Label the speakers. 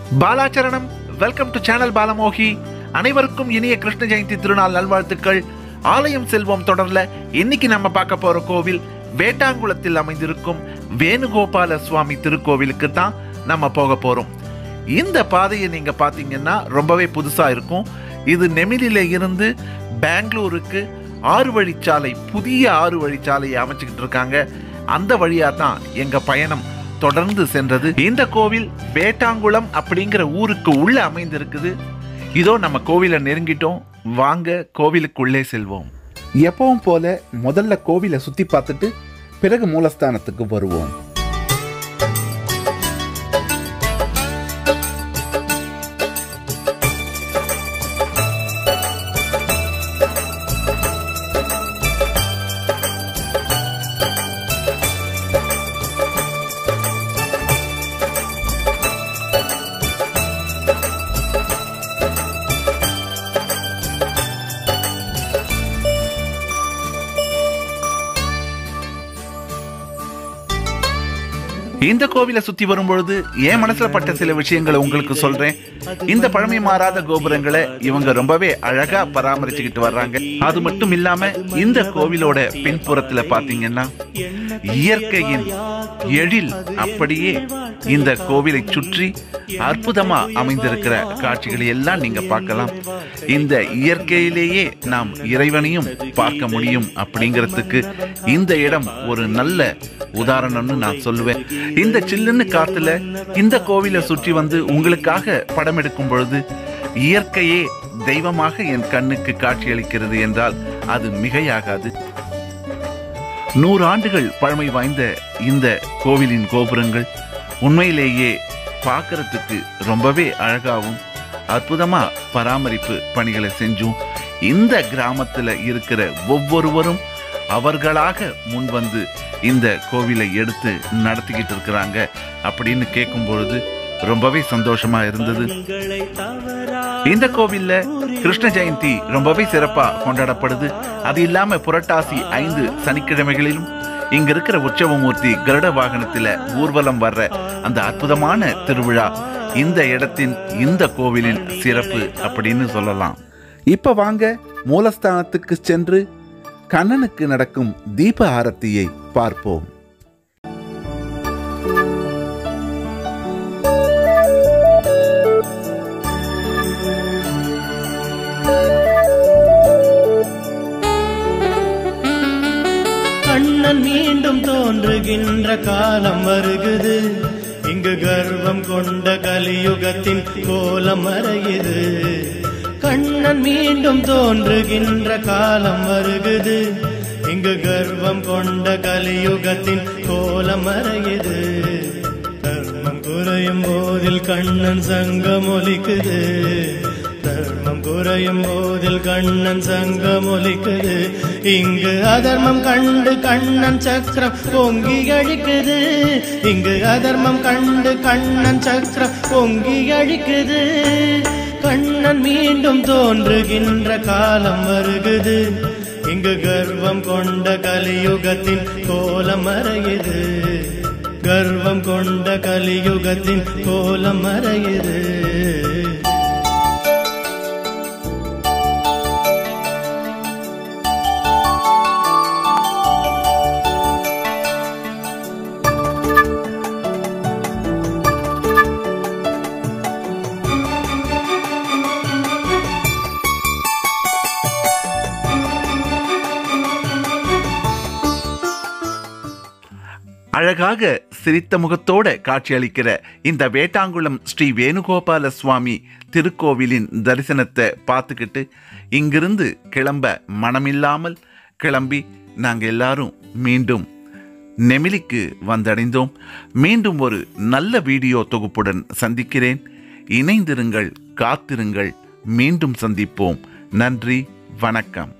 Speaker 1: பாலாச்சரணம் welcome to channel பாலமோகி அனைவருக்கும் இனிய கிருஷ்ண ஜெயந்தி திருநாள் நல்வாழ்த்துக்கள் ஆலயம் செல்வோம் தொடர்ல இன்னைக்கு நம்ம பார்க்க போற கோவில் வேட்டாங்குளத்தில் அமைந்திருக்கும் வேணுகோபால சுவாமி திருக்கோவிலுக்கு தான் நம்ம போக போறோம் இந்த பாதையை நீங்க பாத்தீங்கன்னா ரொம்பவே புதுசா இருக்கும் இது நெமிலில இருந்து பெங்களூருக்கு ஆறு வழிச்சாலை புதிய ஆறு வழிச்சாலையை அமைச்சுக்கிட்டு இருக்காங்க அந்த வழியா தான் எங்க பயணம் தொடர்ந்து சென்றது இந்த கோவில் வேட்டாங்குளம் அப்படிங்கிற ஊருக்கு உள்ள அமைந்திருக்குது இதோ நம்ம கோவிலை நெருங்கிட்டோம் வாங்க கோவிலுக்குள்ளே செல்வோம்
Speaker 2: எப்பவும் போல முதல்ல கோவிலை சுத்தி பார்த்துட்டு பிறகு மூலஸ்தானத்துக்கு வருவோம்
Speaker 1: இந்த கோவிலை சுத்தி வரும்பொழுது என் மனசுல பட்ட சில விஷயங்களை உங்களுக்கு சொல்றேன் இந்த பழமை மாறாத கோபுரங்களை இவங்க ரொம்பவே அழகா பராமரிச்சுக்கிட்டு வர்றாங்க அது மட்டும் இல்லாம இந்த கோவிலோட பின்புறத்துல பாத்தீங்கன்னா இயற்கையின் எழில் அப்படியே இந்த கோவிலை சுற்றி அற்புதமா அமைந்திருக்கிற காட்சிகளை எல்லாம் நீங்க பார்க்கலாம் இந்த இயற்கையிலேயே நாம் இறைவனையும் பார்க்க முடியும் அப்படிங்கிறதுக்கு இந்த இடம் ஒரு நல்ல உதாரணம்னு நான் சொல்லுவேன் இந்த சில்லுன்னு காத்துல இந்த கோவிலை சுற்றி வந்து உங்களுக்காக படம் எடுக்கும் பொழுது இயற்கையே தெய்வமாக என் கண்ணுக்கு காட்சியளிக்கிறது என்றால் அது மிகையாகாது நூறு ஆண்டுகள் பழமை வாய்ந்த இந்த கோவிலின் கோபுரங்கள் உண்மையிலேயே பார்க்கறதுக்கு ரொம்பவே அழகாகவும் அற்புதமா பராமரிப்பு பணிகளை செஞ்சும் இந்த கிராமத்துல இருக்கிற ஒவ்வொருவரும் அவர்களாக முன் வந்து இந்த கோவிலை எடுத்து நடத்திக்கிட்டு இருக்கிறாங்க அப்படின்னு கேட்கும் பொழுது ரொம்பவே சந்தோஷமா இருந்தது இந்த கோவில்ல கிருஷ்ண ஜெயந்தி ரொம்பவே சிறப்பா கொண்டாடப்படுது அது இல்லாம புரட்டாசி ஐந்து சனிக்கிழமைகளிலும் இங்க இருக்கிற உற்சவமூர்த்தி கருட வாகனத்துல ஊர்வலம் வர்ற அந்த அற்புதமான திருவிழா இந்த இடத்தின் இந்த கோவிலின் சிறப்பு அப்படின்னு சொல்லலாம்
Speaker 2: இப்ப வாங்க மூலஸ்தானத்துக்கு சென்று கண்ணனுக்கு நடக்கும் தீப ஆரத்தியை பார்ப்போம்
Speaker 3: கண்ணன் மீண்டும் தோன்றுகின்ற காலம் வருகுது இங்கு கர்வம் கொண்ட கலியுகத்தின் கோலம் மறையுது கண்ணன் மீண்டும் தோன்றுகின்ற காலம் வருகுது இங்கு கர்வம் கொண்ட கலியுகத்தின் கோலம் மறையுது தர்மம் குறையும் போதில் கண்ணன் சங்கம் ஒலிக்குது தர்மம் குறையும் போதில் கண்ணன் சங்கம் ஒலிக்குது இங்கு அதர்மம் கண்டு கண்ணன் சக்கரம் பொங்கி அழிக்குது இங்கு அதர்மம் கண்டு கண்ணன் சக்கரம் பொங்கி அழிக்குது கண்ணன் மீண்டும் தோன்றுகின்ற காலம் வருகுது இங்கு கர்வம் கொண்ட கலியுகத்தின் கோலம் மறையுது கர்வம் கொண்ட கலியுகத்தின் கோலம் மறையுது
Speaker 1: அழகாக சிரித்த முகத்தோட காட்சியளிக்கிற இந்த வேட்டாங்குளம் ஸ்ரீ வேணுகோபால சுவாமி திருக்கோவிலின் தரிசனத்தை பார்த்துக்கிட்டு இங்கிருந்து கிளம்ப மனமில்லாமல் கிளம்பி நாங்கள் எல்லாரும் மீண்டும் நெமிலிக்கு வந்தடைந்தோம் மீண்டும் ஒரு நல்ல வீடியோ தொகுப்புடன் சந்திக்கிறேன் இணைந்திருங்கள் காத்திருங்கள் மீண்டும் சந்திப்போம் நன்றி வணக்கம்